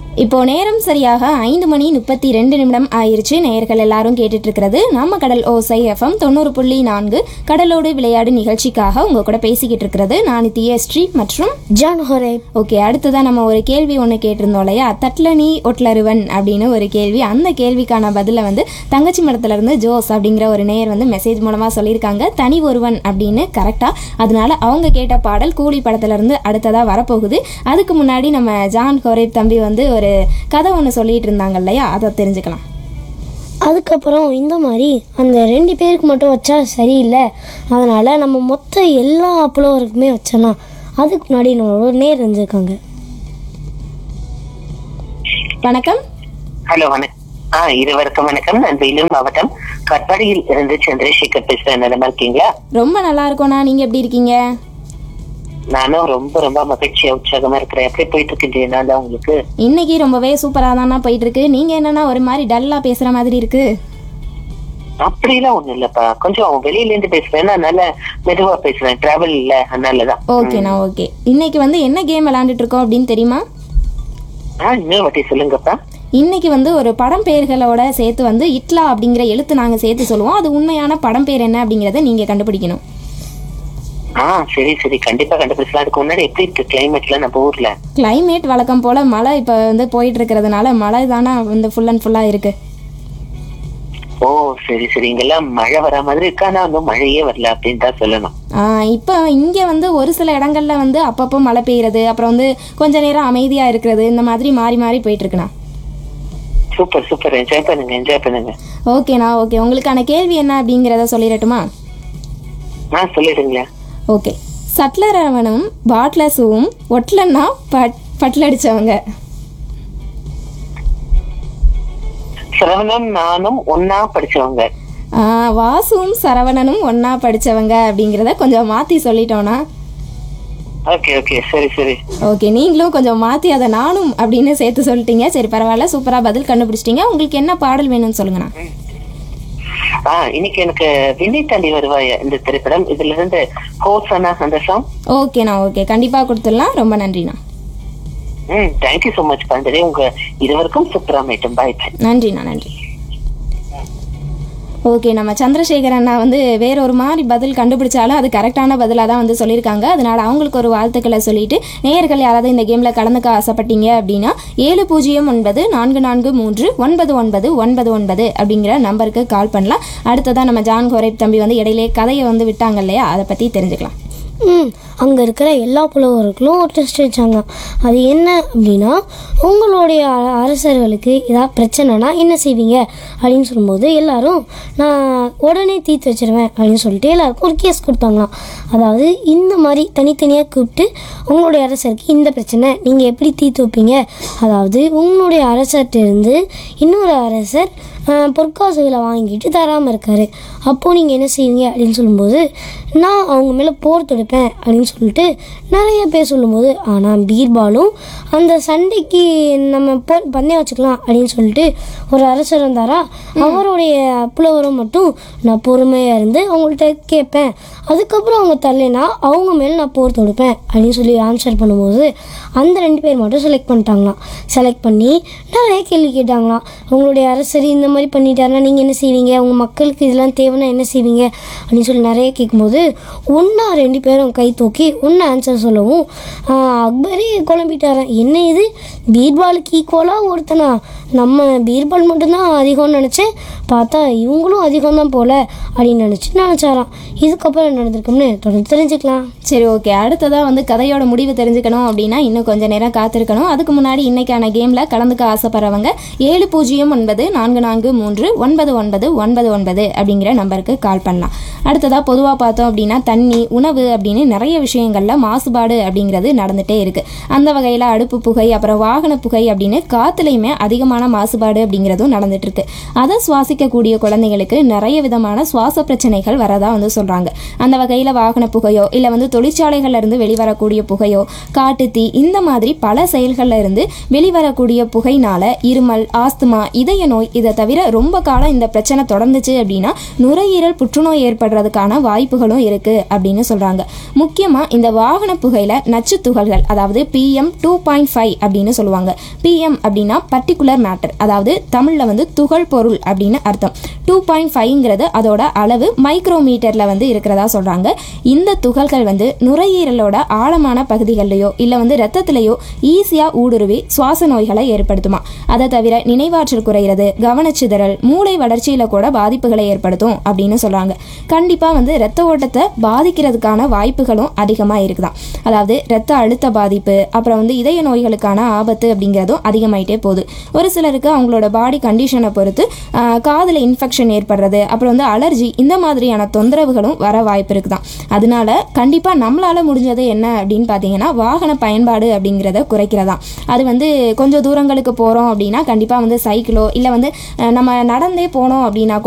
இப்போ நேரம் சரியாக ஐந்து மணி முப்பத்தி ரெண்டு நிமிடம் ஆயிருச்சு நேயர்கள் எல்லாரும் கேட்டுட்டு இருக்கிறது நம்ம கடல் ஓசை எஃப்எம் தொண்ணூறு புள்ளி நான்கு கடலோடு விளையாடு நிகழ்ச்சிக்காக உங்க கூட பேசிக்கிட்டு இருக்கிறது நான் தியஸ்ரீ மற்றும் ஜான் ஹொரே ஓகே அடுத்ததான் நம்ம ஒரு கேள்வி ஒன்று கேட்டிருந்தோம் இல்லையா தட்லனி ஒட்லருவன் அப்படின்னு ஒரு கேள்வி அந்த கேள்விக்கான பதிலை வந்து தங்கச்சி மடத்துல இருந்து ஜோஸ் அப்படிங்கிற ஒரு நேயர் வந்து மெசேஜ் மூலமாக சொல்லியிருக்காங்க தனி ஒருவன் அப்படின்னு கரெக்டாக அதனால அவங்க கேட்ட பாடல் கூலி படத்துல இருந்து அடுத்ததாக வரப்போகுது அதுக்கு முன்னாடி நம்ம ஜான் ஹோரேப் தம்பி வந்து ஒரு கதை ஒன்று சொல்லிட்டு இருந்தாங்க இல்லையா அதை தெரிஞ்சுக்கலாம் அதுக்கப்புறம் இந்த மாதிரி அந்த ரெண்டு பேருக்கு மட்டும் வச்சா சரியில்லை அதனால நம்ம மொத்த எல்லா புலவருக்குமே வச்சலாம் அதுக்கு முன்னாடி நம்மளோட ஒரு நேர் இருந்திருக்காங்க வணக்கம் ஹலோ வணக்கம் ஆ இருவருக்கும் வணக்கம் நான் வேலூர் மாவட்டம் கட்பாடியில் இருந்து சந்திரசேகர் பேசுறேன் நிலமா இருக்கீங்களா ரொம்ப நல்லா இருக்கோண்ணா நீங்கள் எப்படி இருக்கீங்க நானும் ரொம்ப ரொம்ப மகிழ்ச்சியா உற்சாகமா இருக்கிறேன் எப்படி போயிட்டு இருக்கு நாள் உங்களுக்கு இன்னைக்கு ரொம்பவே சூப்பராக தானா போயிட்டு இருக்கு நீங்கள் என்னன்னா ஒரு மாதிரி டல்லாக பேசுகிற மாதிரி இருக்கு அப்படிலாம் ஒண்ணும் இல்லப்பா கொஞ்சம் வெளியில இருந்து பேசுறேன் அதனால மெதுவா பேசுறேன் டிராவல் இல்ல அதனாலதான் ஓகேண்ணா ஓகே இன்னைக்கு வந்து என்ன கேம் விளையாண்டுட்டு இருக்கோம் அப்படின்னு தெரியுமா ஆ இன்னொரு வாட்டி சொல்லுங்கப்பா இன்னைக்கு வந்து ஒரு படம் பெயர்களோட சேர்த்து வந்து இட்லா அப்படிங்கிற எழுத்து நாங்கள் சேர்த்து சொல்லுவோம் அது உண்மையான படம் பேர் என்ன அப்படிங்கிறத நீங்கள் கண்டுபிடிக்கணும் ஆ சரி சரி கண்டிப்பா கண்டுபிடிச்சலாம் அதுக்கு முன்னாடி எப்படி இருக்கு கிளைமேட்ல நம்ம ஊர்ல climate வழக்கம் போல் மழை இப்போ வந்து போயிட்டு இருக்கிறதுனால மழை தானே வந்து ஃபுல் அண்ட் ஃபுல்லாக இருக்கு ஓ சரி சரி இங்கெல்லாம் மழை வர மாதிரி இருக்கு ஆனா வந்து மழையே வரல அப்படின்னு தான் சொல்லணும் இப்போ இங்கே வந்து ஒரு சில இடங்கள்ல வந்து அப்பப்போ மழை பெய்யுறது அப்புறம் வந்து கொஞ்ச நேரம் அமைதியாக இருக்கிறது இந்த மாதிரி மாறி மாறி போயிட்டு இருக்குண்ணா சூப்பர் சூப்பர் என்ஜாய் பண்ணுங்க என்ஜாய் பண்ணுங்க ஓகேண்ணா ஓகே உங்களுக்கான கேள்வி என்ன அப்படிங்கிறத சொல்லிடட்டுமா ஆ சொல்லிடுங்களேன் ஓகே சட்லரவனும் பாட்லஸுவும் ஒட்லன்னா பட் பட்லடிச்சவங்க சிரவணம் நானும் ஒன்னா படிச்சவங்க ஆ, வாசுவும் சரவணனும் ஒண்ணா படிச்சவங்க அப்படிங்கிறத கொஞ்சம் மாத்தி சொல்லிட்டோம்னா ஓகே ஓகே சரி சரி ஓகே நீங்களும் கொஞ்சம் மாத்தி அதை நானும் அப்படின்னு சேர்த்து சொல்லிட்டீங்க சரி பரவாயில்ல சூப்பரா பதில் கண்டுபிடிச்சிட்டீங்க உங்களுக்கு என்ன பாடல் வேணும்னு சொல்லுங்கண்ணா ஆ இன்னைக்கு எனக்கு விண்ணை தாண்டி வருவாய இந்த திரைப்படம் இதுல இருந்து ஹோசனா அந்த சாங் ஓகேண்ணா ஓகே கண்டிப்பா கொடுத்துடலாம் ரொம்ப நன்றிண்ணா ம் தேங்க்யூ ஸோ மச் பாண்டரே உங்க இருவருக்கும் சூப்பரா மேட்டும் பாய் பாய் நன்றிண்ணா நன்றி ஓகே நம்ம சந்திரசேகர் அண்ணா வந்து வேற ஒரு மாதிரி பதில் கண்டுபிடிச்சாலும் அது கரெக்டான பதிலாக தான் வந்து சொல்லியிருக்காங்க அதனால அவங்களுக்கு ஒரு வாழ்த்துக்களை சொல்லிட்டு நேயர்கள் யாராவது இந்த கேமில் கலந்துக்க ஆசைப்பட்டீங்க அப்படின்னா ஏழு பூஜ்ஜியம் ஒன்பது நான்கு நான்கு மூன்று ஒன்பது ஒன்பது ஒன்பது ஒன்பது அப்படிங்கிற நம்பருக்கு கால் பண்ணலாம் அடுத்ததாக நம்ம ஜான் கோரைப் தம்பி வந்து இடையிலே கதையை வந்து விட்டாங்க இல்லையா அதை பற்றி தெரிஞ்சுக்கலாம் ம் அங்கே இருக்கிற எல்லா புலவர்களும் ஒரு டெஸ்ட் வச்சாங்க அது என்ன அப்படின்னா உங்களுடைய அ- அரசர்களுக்கு ஏதாவது பிரச்சனைனா என்ன செய்வீங்க அப்படின்னு சொல்லும்போது எல்லாரும் நான் உடனே தீர்த்து வச்சிருவேன் அப்படின்னு சொல்லிட்டு எல்லாருக்கும் ஒரு கேஸ் கொடுத்தாங்களாம் அதாவது இந்த மாதிரி தனித்தனியாக கூப்பிட்டு உங்களுடைய அரசருக்கு இந்த பிரச்சனை நீங்கள் எப்படி தீர்த்து வைப்பீங்க அதாவது உங்களுடைய அரசர்கிட்ட இருந்து இன்னொரு அரசர் ஆஹ், பொற்காசுகளை வாங்கிட்டு தராமல் இருக்காரு அப்போது நீங்கள் என்ன செய்வீங்க அப்படின்னு சொல்லும்போது நான் அவங்க மேலே போர் தொடுப்பேன் அப்படின்னு சொல்லிட்டு நிறைய பேர் சொல்லும்போது ஆனால் பீர்பாலும் அந்த சண்டைக்கு நம்ம போ பந்தயம் வச்சுக்கலாம் அப்படின்னு சொல்லிட்டு ஒரு அரசர் வந்தாரா அவருடைய புலவரும் மட்டும் நான் பொறுமையாக இருந்து அவங்கள்ட்ட கேட்பேன் அதுக்கப்புறம் அவங்க தரலைன்னா அவங்க மேலே நான் போர் தொடுப்பேன் அப்படின்னு சொல்லி ஆன்சர் பண்ணும்போது அந்த ரெண்டு பேர் மட்டும் செலக்ட் பண்ணிட்டாங்களாம் செலக்ட் பண்ணி நிறைய கேள்வி கேட்டாங்களாம் உங்களுடைய அரசர் இந்த மாதிரி பண்ணிட்டாருன்னா நீங்கள் என்ன செய்வீங்க உங்கள் மக்களுக்கு இதெல்லாம் தேவைன்னா என்ன செய்வீங்க அப்படின்னு சொல்லி நிறைய கேட்கும்போது ஒன்றா ரெண்டு பேரும் கை தூக்கி ஒன்று ஆன்சர் சொல்லவும் ஆஹ், அக்பரே குழம்பிட்டாரன் என்ன இது பீர்பாலுக்கு ஈக்குவலாக ஒருத்தனா நம்ம பீர்பால் மட்டும்தான் அதிகம்னு நினச்சேன் பார்த்தா இவங்களும் அதிகம் தான் போல அப்படின்னு நினச்சி நினச்சாராம் இதுக்கப்புறம் என்ன நடந்திருக்கும்னு தொடர்ந்து தெரிஞ்சுக்கலாம் சரி ஓகே அடுத்ததாக வந்து கதையோட முடிவு தெரிஞ்சுக்கணும் அப்படின்னா இன்னும் கொஞ்ச நேரம் காத்திருக்கணும் அதுக்கு முன்னாடி இன்னைக்கான கேமில் கலந்துக்க ஆசைப்படுறவங்க ஏழு பூஜ்ஜியம் ஒன்பது நான்கு நான்கு மூன்று ஒன்பது ஒன்பது ஒன்பது ஒன்பது அப்படிங்கிற நம்பருக்கு கால் பண்ணலாம் அடுத்ததாக பொதுவாக பார்த்தோம் அப்படின்னா தண்ணி உணவு அப்படின்னு நிறைய விஷயங்கள்ல மாசுபாடு அப்படிங்கிறது நடந்துட்டே இருக்கு அந்த வகையில் அடுப்பு புகை அப்புறம் வாகன புகை அப்படின்னு காத்துலையுமே அதிகமான மாசுபாடு அப்படிங்கிறதும் நடந்துட்டு இருக்கு அதை சுவாசிக்கக்கூடிய குழந்தைகளுக்கு நிறைய விதமான சுவாச பிரச்சனைகள் வரதா வந்து சொல்றாங்க அந்த வகையில் வாகன புகையோ இல்லை வந்து தொழிற்சாலைகள்ல இருந்து வெளிவரக்கூடிய புகையோ காட்டுத்தீ இந்த மாதிரி பல செயல்கள்ல இருந்து வெளிவரக்கூடிய புகைனால இருமல் ஆஸ்துமா இதய நோய் இதை தவிர தவிர ரொம்ப காலம் இந்த பிரச்சனை தொடர்ந்துச்சு அப்படின்னா நுரையீரல் புற்றுநோய் ஏற்படுறதுக்கான வாய்ப்புகளும் இருக்கு அப்படின்னு சொல்றாங்க முக்கியமா இந்த வாகன புகையில நச்சு துகள்கள் அதாவது பிஎம் டூ பாயிண்ட் ஃபைவ் அப்படின்னு சொல்லுவாங்க பிஎம் அப்படின்னா பர்டிகுலர் மேட்டர் அதாவது தமிழ்ல வந்து துகள் பொருள் அப்படின்னு அர்த்தம் டூ பாயிண்ட் ஃபைவ்ங்கிறது அதோட அளவு மைக்ரோமீட்டர்ல வந்து இருக்கிறதா சொல்றாங்க இந்த துகள்கள் வந்து நுரையீரலோட ஆழமான பகுதிகளிலேயோ இல்லை வந்து ரத்தத்திலேயோ ஈஸியாக ஊடுருவி சுவாச நோய்களை ஏற்படுத்துமா அதை தவிர நினைவாற்றல் குறையிறது கவனச்சிதறல் மூளை வளர்ச்சியில கூட பாதிப்புகளை ஏற்படுத்தும் அப்படின்னு சொல்றாங்க கண்டிப்பாக வந்து ரத்த ஓட்டத்தை பாதிக்கிறதுக்கான வாய்ப்புகளும் அதிகமாக இருக்குதாம் அதாவது ரத்த அழுத்த பாதிப்பு அப்புறம் வந்து இதய நோய்களுக்கான ஆபத்து அப்படிங்கிறதும் அதிகமாயிட்டே போகுது ஒரு சிலருக்கு அவங்களோட பாடி கண்டிஷனை பொறுத்து காதில் இன்ஃபெக்ஷன் ஏற்படுறது அப்புறம் வந்து அலர்ஜி இந்த மாதிரியான தொந்தரவுகளும் வர வாய்ப்பு இருக்குதாம் அதனால கண்டிப்பாக நம்மளால முடிஞ்சது என்ன அப்படின்னு பார்த்தீங்கன்னா வாகன பயன்பாடு அப்படிங்கிறத குறைக்கிறதாம் அது வந்து கொஞ்சம் தூரங்களுக்கு போகிறோம் அப்படின்னா கண்டிப்பாக வந்து சைக்கிளோ இல்லை வந்து அஹ், நம்ம நடந்தே போனோம் அப்படின்னா